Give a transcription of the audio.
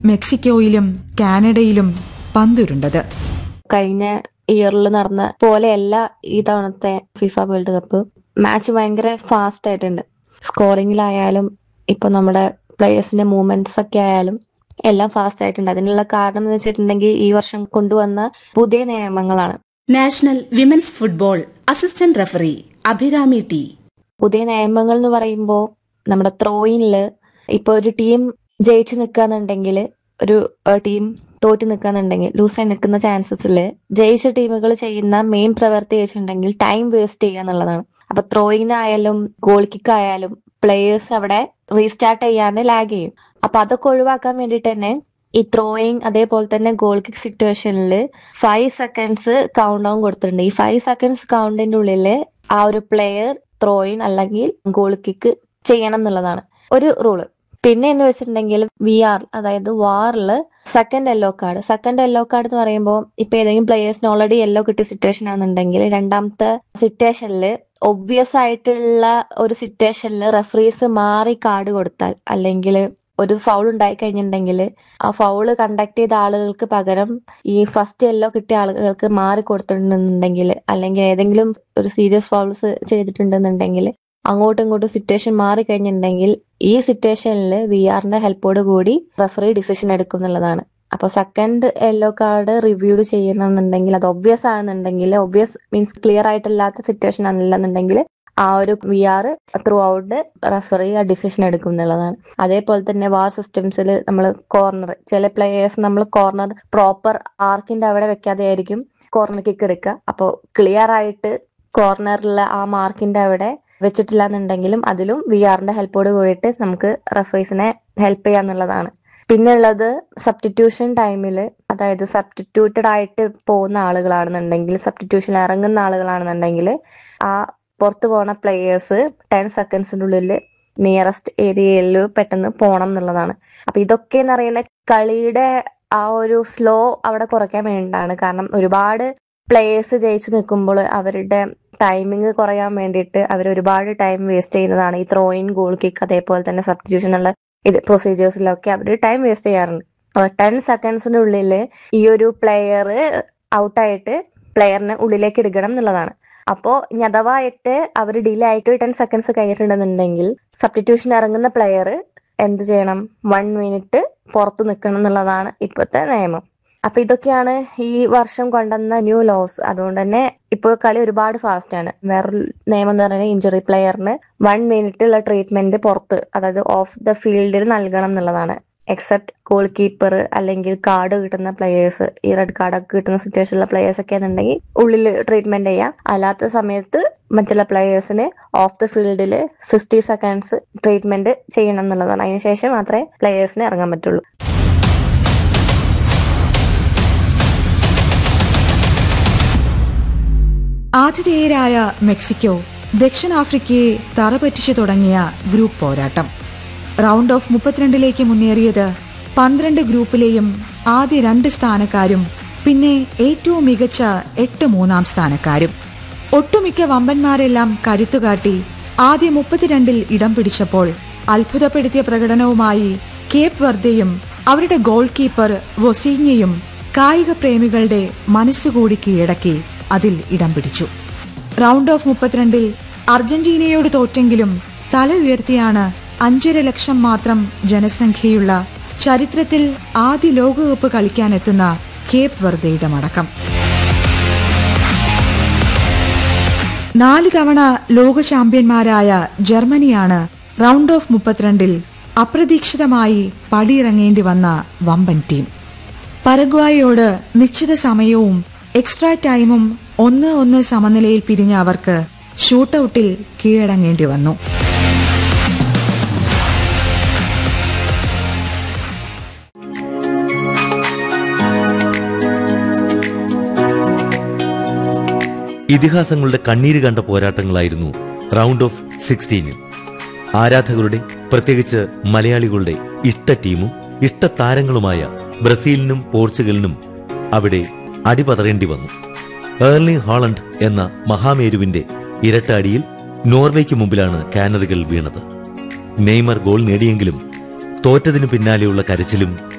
മെക്സിക്കോയിലും കാനഡയിലും പന്തുരുണ്ടത് കഴിഞ്ഞ ഇയറിൽ നടന്ന പോലെയല്ല ഈ തവണത്തെ ഫിഫ വേൾഡ് കപ്പ് മാച്ച് ഭയങ്കര ഫാസ്റ്റ് ആയിട്ടുണ്ട് സ്കോറിങ്ങിലായാലും ഇപ്പൊ നമ്മുടെ പ്ലേയേഴ്സിന്റെ മൂവ്മെന്റ്സ് ഒക്കെ ആയാലും എല്ലാം ഫാസ്റ്റ് ആയിട്ടുണ്ട് അതിനുള്ള കാരണം എന്ന് വെച്ചിട്ടുണ്ടെങ്കിൽ ഈ വർഷം കൊണ്ടുവന്ന പുതിയ നിയമങ്ങളാണ് national women's football assistant referee Abhirami T പുതിയ നിയമങ്ങൾ എന്ന് പറയുമ്പോൾ നമ്മുടെ ത്രോയിനില് ഇപ്പൊ ഒരു ടീം ജയിച്ച് നിൽക്കാന്നുണ്ടെങ്കിൽ ഒരു ടീം തോറ്റ് നിൽക്കാന്നുണ്ടെങ്കിൽ ലൂസായി നിൽക്കുന്ന ചാൻസസിൽ ജയിച്ച ടീമുകൾ ചെയ്യുന്ന മെയിൻ പ്രവൃത്തി വെച്ചിട്ടുണ്ടെങ്കിൽ ടൈം വേസ്റ്റ് ചെയ്യുക എന്നുള്ളതാണ് അപ്പൊ ത്രോയിനായാലും ഗോൾ കിക്ക് ആയാലും പ്ലേയേഴ്സ് അവിടെ റീസ്റ്റാർട്ട് ചെയ്യാണ്ട് ലാഗ് ചെയ്യും അപ്പൊ അതൊക്കെ ഒഴിവാക്കാൻ വേണ്ടിയിട്ട് തന്നെ ഈ ത്രോയിങ് അതേപോലെ തന്നെ ഗോൾ കിക്ക് സിറ്റുവേഷനിൽ ഫൈവ് സെക്കൻഡ്സ് കൗണ്ട് ഡൗൺ കൊടുത്തിട്ടുണ്ട് ഈ ഫൈവ് സെക്കൻഡ്സ് കൗണ്ടിന്റെ ഉള്ളിൽ ആ ഒരു പ്ലെയർ ത്രോയിൻ അല്ലെങ്കിൽ ഗോൾ കിക്ക് ചെയ്യണം എന്നുള്ളതാണ് ഒരു റൂള് പിന്നെ എന്ന് വെച്ചിട്ടുണ്ടെങ്കിൽ വി ആർ അതായത് വാറിൽ second yellow card second yellow card എന്ന് പറയുമ്പോൾ ഇപ്പൊ ഏതെങ്കിലും പ്ലേയേഴ്സിന് ഓൾറെഡി യെല്ലോ കിട്ടിയ സിറ്റുവേഷൻ ആണെന്നുണ്ടെങ്കിൽ രണ്ടാമത്തെ സിറ്റുവേഷനിൽ ഒബ്വിയസ് ആയിട്ടുള്ള ഒരു സിറ്റുവേഷനിൽ റെഫറീസ് മാറി കാർഡ് കൊടുത്താൽ അല്ലെങ്കിൽ ഒരു ഫൗൾ ഉണ്ടായി കഴിഞ്ഞിട്ടുണ്ടെങ്കിൽ ആ ഫൗള് കണ്ടക്ട് ചെയ്ത ആളുകൾക്ക് പകരം ഈ ഫസ്റ്റ് യെല്ലോ കിട്ടിയ ആളുകൾക്ക് മാറി കൊടുത്തിട്ടുണ്ടെന്നുണ്ടെങ്കിൽ അല്ലെങ്കിൽ ഏതെങ്കിലും ഒരു സീരിയസ് ഫൗൾസ് ചെയ്തിട്ടുണ്ടെന്നുണ്ടെങ്കിൽ അങ്ങോട്ടും ഇങ്ങോട്ടും സിറ്റുവേഷൻ മാറി കഴിഞ്ഞിട്ടുണ്ടെങ്കിൽ ഈ സിറ്റുവേഷനിൽ വി ആറിന്റെ ഹെൽപ്പോട് കൂടി റെഫറി ഡിസിഷൻ എടുക്കും എന്നുള്ളതാണ് അപ്പൊ സെക്കൻഡ് യെല്ലോ കാർഡ് റിവ്യൂ ചെയ്യണമെന്നുണ്ടെങ്കിൽ അത് ഒബ്വിയസ് ആണെന്നുണ്ടെങ്കിൽ ഒബ്വിയസ് മീൻസ് ക്ലിയർ ആയിട്ടില്ലാത്ത സിറ്റുവേഷൻ ആണെന്നുണ്ടെങ്കിൽ ആ ഒരു V R throughout referee ആ ഡിസിഷൻ എടുക്കും എന്നുള്ളതാണ് അതേപോലെ തന്നെ വാർ സിസ്റ്റംസിൽ നമ്മൾ കോർണർ ചില പ്ലേയേഴ്സ് നമ്മൾ കോർണർ പ്രോപ്പർ ആർക്കിന്റെ അവിടെ വെക്കാതെ ആയിരിക്കും കോർണർ കിക്ക് എടുക്കുക അപ്പോൾ ക്ലിയർ ആയിട്ട് കോർണറിലെ ആ മാർക്കിന്റെ അവിടെ വെച്ചിട്ടില്ല എന്നുണ്ടെങ്കിലും അതിലും വി ആറിന്റെ ഹെൽപ്പോട് കൂടിയിട്ട് നമുക്ക് റെഫറീസിനെ ഹെൽപ്പ് ചെയ്യാന്നുള്ളതാണ് പിന്നെ ഉള്ളത് സബ്സ്റ്റിറ്റ്യൂഷൻ ടൈമിൽ അതായത് സബ്സ്റ്റിറ്റ്യൂട്ടഡ് ആയിട്ട് പോകുന്ന ആളുകളാണെന്നുണ്ടെങ്കിൽ സബ്സ്റ്റിറ്റ്യൂഷൻ ഇറങ്ങുന്ന ആളുകളാണെന്നുണ്ടെങ്കിൽ ആ പുറത്തു പോണ പ്ലേയേഴ്സ് ടെൻ സെക്കൻഡ്സിന്റെ ഉള്ളിൽ നിയറസ്റ്റ് ഏരിയയിൽ പെട്ടെന്ന് പോണം എന്നുള്ളതാണ് അപ്പൊ ഇതൊക്കെ എന്ന് പറയുന്ന കളിയുടെ ആ ഒരു സ്ലോ അവിടെ കുറയ്ക്കാൻ വേണ്ടിയിട്ടാണ് കാരണം ഒരുപാട് പ്ലേയേഴ്സ് ജയിച്ചു നിൽക്കുമ്പോൾ അവരുടെ ടൈമിങ് കുറയാൻ വേണ്ടിയിട്ട് അവർ ഒരുപാട് ടൈം വേസ്റ്റ് ചെയ്യുന്നതാണ് ഈ ത്രോയിൻ ഗോൾ കിക്ക് അതേപോലെ തന്നെ സബ്സ്റ്റിറ്റ്യൂഷൻ ഉള്ള ഇത് പ്രൊസീജിയേഴ്സിലൊക്കെ അവർ ടൈം വേസ്റ്റ് ചെയ്യാറുണ്ട് ടെൻ സെക്കൻഡ്സിന്റെ ഉള്ളിൽ ഈ ഒരു പ്ലെയർ ഔട്ടായിട്ട് പ്ലെയറിനെ ഉള്ളിലേക്ക് എടുക്കണം എന്നുള്ളതാണ് അപ്പോ ഇനി അഥവായിട്ട് അവർ ഡിലേ ആയിട്ട് ടെൻ സെക്കൻഡ്സ് കഴിഞ്ഞിട്ടുണ്ടെന്നുണ്ടെങ്കിൽ സബ്സ്റ്റിറ്റ്യൂഷൻ ഇറങ്ങുന്ന പ്ലെയർ എന്ത് ചെയ്യണം വൺ മിനിറ്റ് പുറത്ത് നിൽക്കണം എന്നുള്ളതാണ് ഇപ്പോഴത്തെ നിയമം അപ്പൊ ഇതൊക്കെയാണ് ഈ വർഷം കൊണ്ടുവന്ന ന്യൂ ലോസ് അതുകൊണ്ട് തന്നെ ഇപ്പോൾ കളി ഒരുപാട് ഫാസ്റ്റ് ആണ് വേറൊരു നിയമം എന്ന് പറയുന്നത് ഇഞ്ചുറി പ്ലെയറിന് വൺ മിനിറ്റ് ഉള്ള ട്രീറ്റ്മെന്റ് പുറത്ത് അതായത് ഓഫ് ദ ഫീൽഡിൽ നൽകണം എന്നുള്ളതാണ് എക്സെപ്റ്റ് ഗോൾ കീപ്പർ അല്ലെങ്കിൽ കാർഡ് കിട്ടുന്ന പ്ലേയേഴ്സ് ഈ റെഡ് കാർഡൊക്കെ കിട്ടുന്ന സിറ്റുവേഷനിലുള്ള പ്ലേയേഴ്സ് ഒക്കെ ആണെന്നുണ്ടെങ്കിൽ ഉള്ളിൽ ട്രീറ്റ്മെന്റ് ചെയ്യാം അല്ലാത്ത സമയത്ത് മറ്റുള്ള പ്ലേയേഴ്സിന് ഓഫ് ദ ഫീൽഡിൽ സിക്സ്റ്റി സെക്കൻഡ്സ് ട്രീറ്റ്മെന്റ് ചെയ്യണം എന്നുള്ളതാണ് അതിനുശേഷം മാത്രമേ പ്ലേയേഴ്സിന് ഇറങ്ങാൻ പറ്റുള്ളൂ ആതിഥേയരായ മെക്സിക്കോ ദക്ഷിണാഫ്രിക്കയെ തറപറ്റിച്ചു തുടങ്ങിയ ഗ്രൂപ്പ് പോരാട്ടം റൗണ്ട് ഓഫ് മുപ്പത്തിരണ്ടിലേക്ക് മുന്നേറിയത് പന്ത്രണ്ട് ഗ്രൂപ്പിലെയും ആദ്യ രണ്ട് സ്ഥാനക്കാരും പിന്നെ ഏറ്റവും മികച്ച എട്ട് മൂന്നാം സ്ഥാനക്കാരും ഒട്ടുമിക്ക വമ്പന്മാരെല്ലാം കരുത്തുകാട്ടി ആദ്യ മുപ്പത്തിരണ്ടിൽ ഇടം പിടിച്ചപ്പോൾ അത്ഭുതപ്പെടുത്തിയ പ്രകടനവുമായി കേപ്പ് വെർദയും അവരുടെ ഗോൾ കീപ്പർ വൊസീഞ്ഞയും കായിക പ്രേമികളുടെ മനസ്സുകൂടി കീഴടക്കി അതിൽ ഇടം പിടിച്ചു റൗണ്ട് ഓഫ് മുപ്പത്തിരണ്ടിൽ അർജന്റീനയോട് തോറ്റെങ്കിലും തല ഉയർത്തിയാണ് അഞ്ചര ലക്ഷം മാത്രം ജനസംഖ്യയുള്ള ചരിത്രത്തിൽ ആദ്യ ലോകകപ്പ് കളിക്കാനെത്തുന്ന കേപ്പ് വെർദയുടെ മടക്കം നാല് തവണ ലോക ചാമ്പ്യന്മാരായ ജർമ്മനിയാണ് റൗണ്ട് ഓഫ് മുപ്പത്തിരണ്ടിൽ അപ്രതീക്ഷിതമായി പടിയിറങ്ങേണ്ടി വന്ന വമ്പൻ ടീം പരഗ്വായോട് നിശ്ചിത സമയവും എക്സ്ട്രാ ടൈമും ഒന്ന് ഒന്ന് സമനിലയിൽ പിരിഞ്ഞ അവർക്ക് ഷൂട്ടൌട്ടിൽ കീഴടങ്ങേണ്ടി വന്നു ഇതിഹാസങ്ങളുടെ കണ്ണീര് കണ്ട പോരാട്ടങ്ങളായിരുന്നു റൗണ്ട് ഓഫ് സിക്സ്റ്റീനിൽ ആരാധകരുടെ പ്രത്യേകിച്ച് മലയാളികളുടെ ഇഷ്ട ടീമും ഇഷ്ട താരങ്ങളുമായ ബ്രസീലിനും പോർച്ചുഗലിനും അവിടെ അടിപതറേണ്ടി വന്നു ഏർലി ഹാളണ്ട് എന്ന മഹാമേരുവിന്റെ ഇരട്ട നോർവേക്ക് മുമ്പിലാണ് കാനറികൾ വീണത് നെയ്മർ ഗോൾ നേടിയെങ്കിലും തോറ്റതിനു പിന്നാലെയുള്ള കരച്ചിലും